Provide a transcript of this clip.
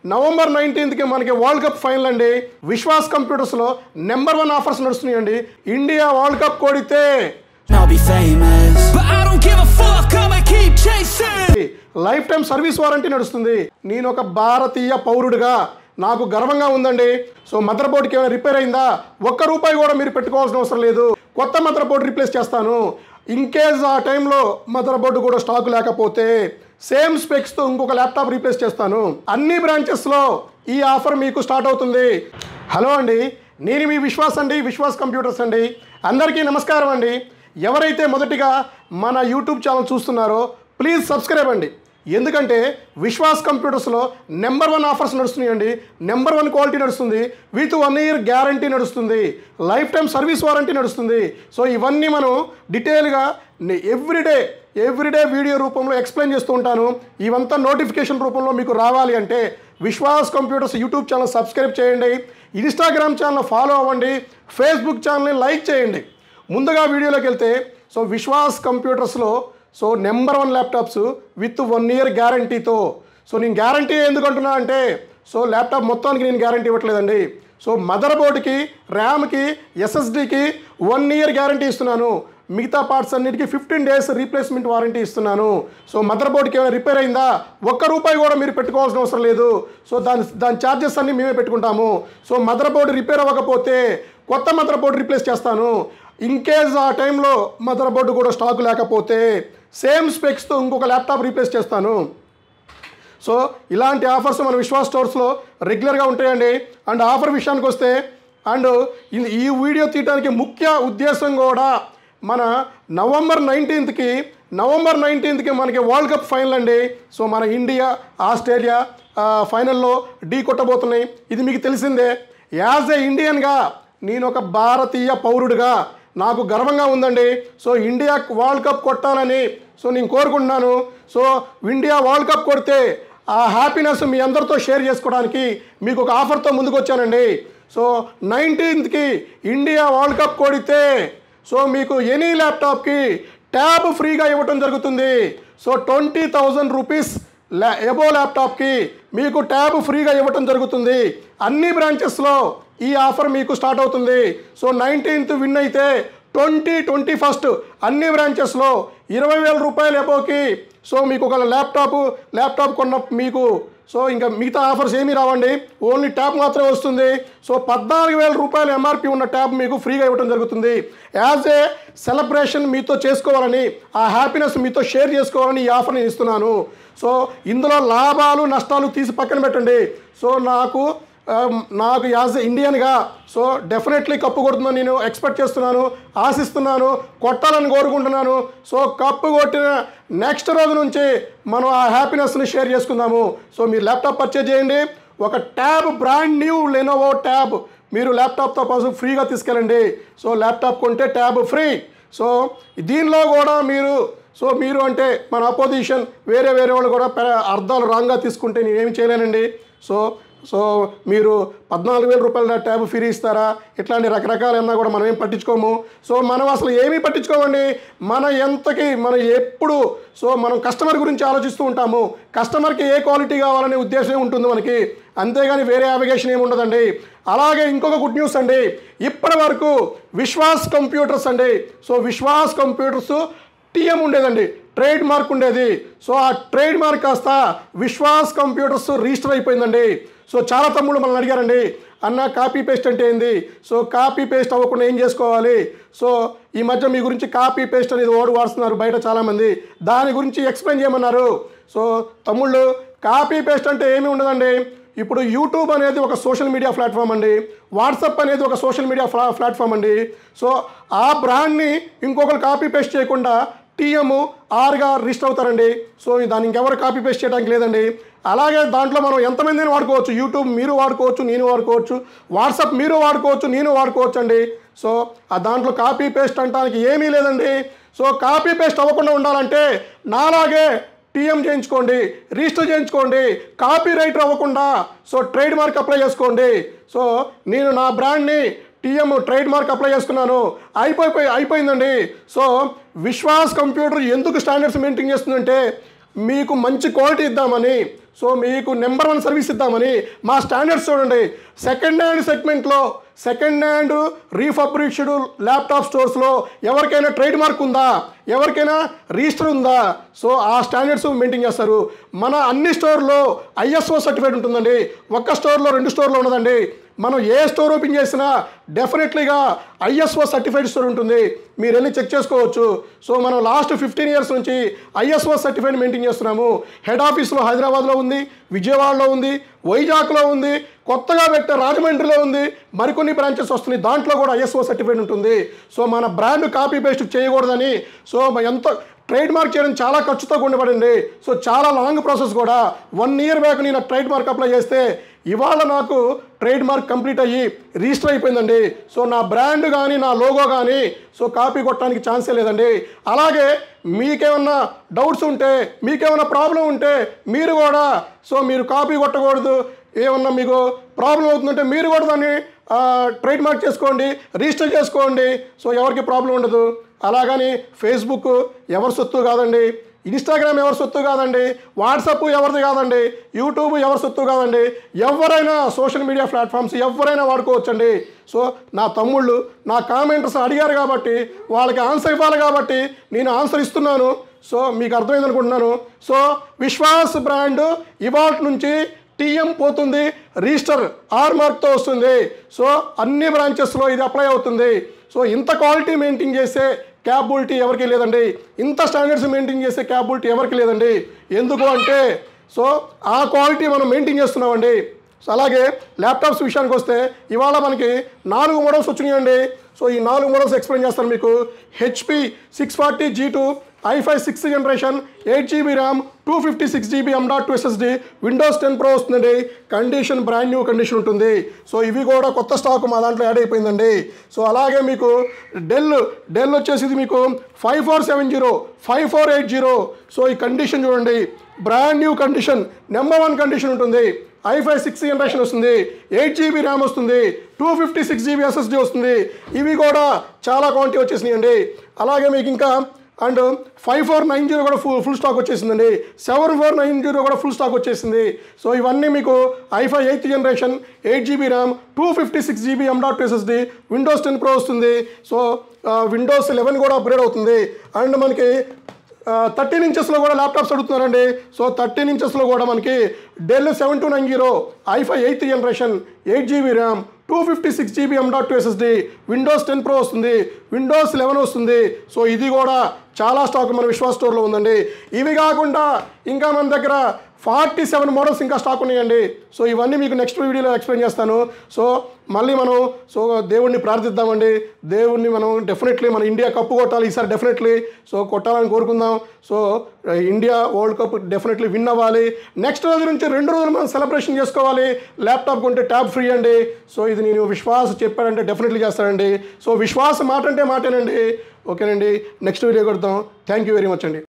November నైన్టీన్త్కి మనకి world cup final అండి విశ్వాస్ కంప్యూటర్స్లో నెంబర్ వన్ ఆఫర్స్ నడుస్తున్నాయండి ఇండియా వరల్డ్ కప్ కొడితే I'll be famous. But I don't give a fuck, I'ma keep chasing. Lifetime service warranty నడుస్తుంది నేను ఒక భారతీయ పౌరుడిగా నాకు గర్వంగా ఉందండి సో మదర్ బోర్డ్కి ఏమైనా రిపేర్ అయిందా ఒక్క రూపాయి కూడా మీరు పెట్టుకోవాల్సిన అవసరం లేదు కొత్త మదర్ బోర్డు రీప్లేస్ చేస్తాను ఇన్ కేస్ ఆ టైంలో మదర్ బోర్డు కూడా స్టాక్ లేకపోతే సేమ్ స్పెక్స్తో ఇంకొక ల్యాప్టాప్ రీప్లేస్ చేస్తాను అన్ని బ్రాంచెస్లో ఈ ఆఫర్ మీకు స్టార్ట్ అవుతుంది హలో అండి నేను మీ విశ్వాస్ అండి విశ్వాస్ కంప్యూటర్స్ అండి అందరికీ నమస్కారం అండి ఎవరైతే మొదటిగా మన యూట్యూబ్ ఛానల్ చూస్తున్నారో ప్లీజ్ సబ్స్క్రైబ్ అండి ఎందుకంటే విశ్వాస్ కంప్యూటర్స్లో నెంబర్ వన్ ఆఫర్స్ నడుస్తున్నాయండి నెంబర్ వన్ క్వాలిటీ నడుస్తుంది విత్ వన్ ఇయర్ గ్యారంటీ నడుస్తుంది లైఫ్ టైం సర్వీస్ వారంటీ నడుస్తుంది సో ఇవన్నీ మనం డీటెయిల్గా ఎవ్రీడే ఎవ్రీడే వీడియో రూపంలో ఎక్స్ప్లెయిన్ చేస్తూ ఉంటాను ఇవంతా నోటిఫికేషన్ రూపంలో మీకు రావాలి అంటే Vishwas computers YouTube channel subscribe చేయండి ఇన్స్టాగ్రామ్ ఛానల్ ఫాలో అవ్వండి ఫేస్బుక్ ఛానల్ని లైక్ చేయండి ముందుగా వీడియోలోకి వెళ్తే సో విశ్వాస్ కంప్యూటర్స్లో so number one laptops with one year గ్యారంటీతో సో నేను గ్యారంటీ ఎందుకు అంటున్నా అంటే సో ల్యాప్టాప్ మొత్తానికి నేను గ్యారంటీ ఇవ్వట్లేదండి సో మదర్ బోర్డ్కి ర్యామ్కి ఎస్ఎస్డికి వన్ ఇయర్ గ్యారంటీ ఇస్తున్నాను మిగతా పార్ట్స్ అన్నిటికీ ఫిఫ్టీన్ డేస్ రీప్లేస్మెంట్ వారంటీ ఇస్తున్నాను సో మదర్ బోర్డ్కి ఏమైనా రిపేర్ అయిందా ఒక్క రూపాయి కూడా మీరు పెట్టుకోవాల్సిన అవసరం లేదు సో దాని దాని ఛార్జెస్ అన్ని మేమే పెట్టుకుంటాము సో మదర్ బోర్డు రిపేర్ అవ్వకపోతే కొత్త మదర్ బోర్డు రీప్లేస్ చేస్తాను ఇన్ కేస్ ఆ టైంలో మదర్ బోర్డు కూడా స్టాక్ లేకపోతే సేమ్ స్పెక్స్తో ఇంకొక ల్యాప్టాప్ రీప్లేస్ చేస్తాను సో ఇలాంటి ఆఫర్స్ మన విశ్వాస్ స్టోర్స్లో రెగ్యులర్గా ఉంటాయండి అండ్ ఆఫర్ విషయానికి వస్తే అండ్ ఇది- ఈ వీడియో తీయడానికి ముఖ్య ఉద్దేశం కూడా మన నవంబర్ నైన్టీన్త్కి నవంబర్ నైన్టీన్త్కి మనకి వరల్డ్ కప్ ఫైనల్ అండి సో మన ఇండియా ఆస్ట్రేలియా ఆ, ఫైనల్లో ఢీ కొట్టబోతున్నాయి ఇది మీకు తెలిసిందే యాజ్ ఏ ఇండియన్గా నేను ఒక భారతీయ పౌరుడిగా నాకు గర్వంగా ఉందండి సో ఇండియా వరల్డ్ కప్ కొట్టాలని సో నేను కోరుకుంటున్నాను సో ఇండియా వరల్డ్ కప్ కొడితే ఆ హ్యాపీనెస్ మీ అందరితో షేర్ చేసుకోవడానికి మీకు ఒక ఆఫర్తో ముందుకు వచ్చానండి సో నైన్టీన్త్కి ఇండియా వరల్డ్ కప్ కొడితే సో మీకు ఎనీ ల్యాప్టాప్కి ట్యాబ్ ఫ్రీగా ఇవ్వటం జరుగుతుంది సో ట్వంటీ థౌజండ్ రూపీస్ ల్యా ఎబో ల్యాప్టాప్కి మీకు ట్యాబ్ ఫ్రీగా ఇవ్వటం జరుగుతుంది అన్ని బ్రాంచెస్లో ఈ ఆఫర్ మీకు స్టార్ట్ అవుతుంది సో నైన్టీన్త్ విన్ అయితే ట్వంటీ ట్వంటీ ఫస్ట్ అన్ని బ్రాంచెస్లో ఇరవై వేల రూపాయలు ఎబోకి సో మీకు ఒక ల్యాప్టాప్ ల్యాప్టాప్ కొన్న మీకు సో ఇంకా మిగతా ఆఫర్స్ ఏమీ రావండి ఓన్లీ ట్యాబ్ మాత్రమే వస్తుంది సో పద్నాలుగు వేల రూపాయలు ఎంఆర్పి ఉన్న ట్యాబ్ మీకు ఫ్రీగా ఇవ్వడం జరుగుతుంది యాజ్ ఏ సెలబ్రేషన్ మీతో చేసుకోవాలని ఆ హ్యాపీనెస్ మీతో షేర్ చేసుకోవాలని ఈ ఆఫర్ నేను ఇస్తున్నాను సో ఇందులో లాభాలు నష్టాలు తీసి పక్కన పెట్టండి సో నాకు ఆ, నాకు యాజ్ ఇండియన్గా సో డెఫినెట్లీ కప్పు కొడుతుందని నేను ఎక్స్పెక్ట్ చేస్తున్నాను ఆశిస్తున్నాను కొట్టాలని కోరుకుంటున్నాను సో కప్పు కొట్టిన నెక్స్ట్ రోజు నుంచి మనం ఆ హ్యాపీనెస్ని షేర్ చేసుకుందాము సో మీరు ల్యాప్టాప్ పర్చేజ్ చేయండి ఒక tab brand new Lenovo tab మీరు ల్యాప్టాప్తో పాటు ఫ్రీగా తీసుకెళ్ళండి సో ల్యాప్టాప్ కొంటే ట్యాబ్ ఫ్రీ సో దీనిలో కూడా మీరు సో మీరు అంటే మన అపోజిషన్ వేరే వేరే వాళ్ళు కూడా పెర- అర్థాలు రాంగ్గా తీసుకుంటే నేనేమి చేయలేనండి సో సో మీరు పద్నాలుగు వేల రూపాయల ట్యాబ్ ఫ్రీ ఇస్తారా ఇట్లాంటి రకరకాలన్నా కూడా మనం ఏం పట్టించుకోము సో మనం అసలు ఏమీ పట్టించుకోమండి మన ఎంతకి మనం ఎప్పుడు సో మనం కస్టమర్ గురించి ఆలోచిస్తూ ఉంటాము కస్టమర్కి ఏ క్వాలిటీ కావాలనే ఉద్దేశం ఉంటుంది మనకి అంతేగాని వేరే అవిగేషన్ ఏమి ఉండదండి అలాగే ఇంకొక గుడ్ న్యూస్ అండి ఇప్పటి వరకు విశ్వాస్ కంప్యూటర్స్ అండి సో విశ్వాస్ కంప్యూటర్స్ టీఎం ఉండేదండి ట్రేడ్ మార్క్ ఉండేది సో ఆ ట్రేడ్ మార్క్ కాస్త విశ్వాస్ కంప్యూటర్స్ రిజిస్టర్ అయిపోయిందండి సో చాలా తమ్ముళ్ళు మనల్ని అడిగారండి అన్న కాపీ పేస్ట్ అంటే ఏంది సో కాపీ పేస్ట్ అవ్వకుండా ఏం చేసుకోవాలి సో ఈ మధ్య మీ గురించి కాపీ పేస్ట్ అనేది ఓడి వాడుతున్నారు బయట చాలామంది దాని గురించి ఎక్స్ప్లెయిన్ చేయమన్నారు సో తమ్ముళ్ళు కాపీ పేస్ట్ అంటే ఏమీ ఉండదండి ఇప్పుడు యూట్యూబ్ అనేది ఒక సోషల్ మీడియా ప్లాట్ఫామ్ అండి వాట్సాప్ అనేది ఒక సోషల్ మీడియా ప్లా ప్లాట్ఫామ్ అండి సో ఆ బ్రాండ్ని ఇంకొకరు కాపీ పేస్ట్ చేయకుండా టీఎం ఆర్గా రిజిస్టర్ అవుతారండి సో దాన్ని ఇంకెవరు కాపీ పేస్ట్ చేయడానికి లేదండి అలాగే దాంట్లో మనం ఎంతమందిని వాడుకోవచ్చు యూట్యూబ్ మీరు వాడుకోవచ్చు నేను వాడుకోవచ్చు వాట్సాప్ మీరు వాడుకోవచ్చు నేను వాడుకోవచ్చు అండి సో ఆ దాంట్లో కాపీ పేస్ట్ అంటానికి ఏమీ లేదండి సో కాపీ పేస్ట్ అవ్వకుండా ఉండాలంటే నాలాగే టీఎం చేయించుకోండి రిజిస్టర్ చేయించుకోండి కాపీ రైటర్ అవ్వకుండా సో ట్రేడ్ మార్క్ అప్లై చేసుకోండి సో నేను నా బ్రాండ్ని టీఎం ట్రేడ్ మార్క్ అప్లై చేసుకున్నాను అయిపోయి అయిపోయిందండి సో విశ్వాస్ కంప్యూటర్ ఎందుకు స్టాండర్డ్స్ మెయింటైన్ చేస్తుందంటే మీకు మంచి క్వాలిటీ ఇద్దామని సో మీకు నెంబర్ వన్ సర్వీస్ ఇద్దామని మా స్టాండర్డ్స్ చూడండి సెకండ్ హ్యాండ్ సెగ్మెంట్లో సెకండ్ హ్యాండ్ రీఫబ్రిష్డ్ ల్యాప్టాప్ స్టోర్స్లో ఎవరికైనా ట్రేడ్ మార్క్ ఉందా ఎవరికైనా రిజిస్టర్ ఉందా సో ఆ స్టాండర్డ్స్ మెయింటైన్ చేస్తారు మన అన్ని స్టోర్లో ఐఎస్ఓ సర్టిఫికేట్ ఉంటుందండి ఒక్క స్టోర్లో రెండు స్టోర్లో ఉండదండి మనం ఏ స్టోర్ ఓపెన్ చేసినా డెఫినెట్లీగా ఐఎస్ఓ సర్టిఫైడ్ స్టోర్ ఉంటుంది మీరు వెళ్ళి చెక్ చేసుకోవచ్చు సో మనం లాస్ట్ ఫిఫ్టీన్ ఇయర్స్ నుంచి ఐఎస్ఓ సర్టిఫైడ్ మెయింటైన్ చేస్తున్నాము హెడ్ ఆఫీస్లో హైదరాబాద్లో ఉంది విజయవాడలో ఉంది వైజాగ్లో ఉంది కొత్తగా పెట్టే రాజమండ్రిలో ఉంది మరికొన్ని బ్రాంచెస్ వస్తున్నాయి దాంట్లో కూడా ఐఎస్ఓ సర్టిఫైడ్ ఉంటుంది సో మన బ్రాండ్ కాపీ పేస్ట్ చేయకూడదని సో ఎంత ట్రేడ్ మార్క్ చేయడం చాలా ఖర్చుతో కూడిపడింది సో చాలా లాంగ్ ప్రాసెస్ కూడా వన్ ఇయర్ బ్యాక్ నేను ట్రేడ్ మార్క్ అప్లై చేస్తే ఇవాళ నాకు ట్రేడ్ మార్క్ కంప్లీట్ అయ్యి రిజిస్టర్ అయిపోయిందండి సో నా బ్రాండ్ కానీ నా లోగో కానీ సో కాపీ కొట్టడానికి ఛాన్సే లేదండి అలాగే మీకేమన్నా డౌట్స్ ఉంటే మీకేమన్నా ప్రాబ్లం ఉంటే మీరు కూడా సో మీరు కాపీ కొట్టకూడదు ఏమన్నా మీకు ప్రాబ్లం అవుతుందంటే మీరు కూడా దాన్ని ట్రేడ్ మార్క్ చేసుకోండి రిజిస్టర్ చేసుకోండి సో ఎవరికి ప్రాబ్లం ఉండదు అలాగని ఫేస్బుక్ ఎవరి సొత్తు కాదండి ఇన్స్టాగ్రామ్ ఎవరి సొత్తు కాదండి వాట్సాప్ ఎవరిది కాదండి యూట్యూబ్ ఎవరి సొత్తు కాదండి ఎవరైనా సోషల్ మీడియా ప్లాట్ఫామ్స్ ఎవరైనా వాడుకోవచ్చండి సో నా తమ్ముళ్ళు నా కామెంటర్స్ అడిగారు కాబట్టి వాళ్ళకి ఆన్సర్ ఇవ్వాలి కాబట్టి నేను ఆన్సర్ ఇస్తున్నాను సో మీకు అర్థమైంది అనుకుంటున్నాను సో విశ్వాస్ బ్రాండ్ ఇవాళ నుంచి టీఎం పోతుంది రిజిస్టర్ ఆర్ మార్క్తో వస్తుంది సో అన్ని బ్రాంచెస్లో ఇది అప్లై అవుతుంది సో ఇంత క్వాలిటీ మెయింటైన్ చేసే క్యాపబిలిటీ ఎవరికి లేదండి ఇంత స్టాండర్డ్స్ మెయింటైన్ చేసే క్యాపబిలిటీ ఎవరికి లేదండి ఎందుకు అంటే సో ఆ క్వాలిటీ మనం మెయింటైన్ చేస్తున్నామండి సో అలాగే ల్యాప్టాప్స్ విషయానికి వస్తే ఇవాళ మనకి నాలుగు మోడల్స్ వచ్చినాయండి సో ఈ నాలుగు మోడల్స్ ఎక్స్ప్లెయిన్ చేస్తాను మీకు HP six forty G two i five sixth generation eight GB RAM two fifty six GB M dot two SSD Windows ten pro వస్తుందండి కండిషన్ బ్రాండ్ న్యూ కండిషన్ ఉంటుంది so ఇవి కూడా కొత్త stock మా దాంట్లో add అయిపోయిందండి సో అలాగే మీకు డెల్ డెల్ వచ్చేసి ఇది మీకు five four seven zero five four eight zero so ఈ కండిషన్ చూడండి brand new condition number one condition ఉంటుంది ఐ ఫైవ్ సిక్స్ జనరేషన్ వస్తుంది ఎయిట్ జీబీ ర్యామ్ వస్తుంది two fifty six GB SSD వస్తుంది ఇవి కూడా చాలా క్వాంటిటీ వచ్చేసినాయి అండి అలాగే మీకు ఇంకా and five four nine zero కూడా ఫుల్ ఫుల్ స్టాక్ వచ్చేసిందండి సెవెన్ ఫోర్ నైన్ జీరో కూడా ఫుల్ స్టాక్ వచ్చేసింది సో ఇవన్నీ మీకు i five eighth generation eight GB RAM two fifty six GB M dot SSD Windows ten pro వస్తుంది so Windows eleven కూడా upgrade అవుతుంది and మనకి thirteen ఇంచెస్లో కూడా ల్యాప్టాప్స్ అడుగుతున్నారండి సో థర్టీన్ ఇంచెస్లో కూడా మనకి Dell seven two nine zero i five eighth generation eight GB RAM two fifty six GB M dot two SSD Windows ten pro వస్తుంది విండోస్ లెవెన్ వస్తుంది సో ఇది కూడా చాలా స్టాక్ మన విశ్వాస్ స్టోర్లో ఉందండి ఇవి కాకుండా ఇంకా మన దగ్గర ఫార్టీ సెవెన్ మోడల్స్ ఇంకా స్టాక్ ఉన్నాయండి సో ఇవన్నీ మీకు నెక్స్ట్ వీడియోలో ఎక్స్ప్లెయిన్ చేస్తాను సో మళ్ళీ మనం సో దేవుణ్ణి ప్రార్థిద్దామండి దేవుణ్ణి మనం డెఫినెట్లీ మన ఇండియా కప్పు కొట్టాలి ఈసారి డెఫినెట్లీ సో కొట్టాలని కోరుకుందాం so India world cup definitely win అవ్వాలి నెక్స్ట్ రోజు నుంచి రెండు రోజులు మనం సెలబ్రేషన్ చేసుకోవాలి ల్యాప్టాప్ కొంటే ట్యాబ్ ఫ్రీ అండి సో ఇది నేను విశ్వాస్ చెప్పాడంటే డెఫినెట్లీ చేస్తానండి సో విశ్వాస మాట అంటే మాటేనండి ఓకేనండి నెక్స్ట్ వీడియో కొడతాం థ్యాంక్ యూ వెరీ మచ్ అండి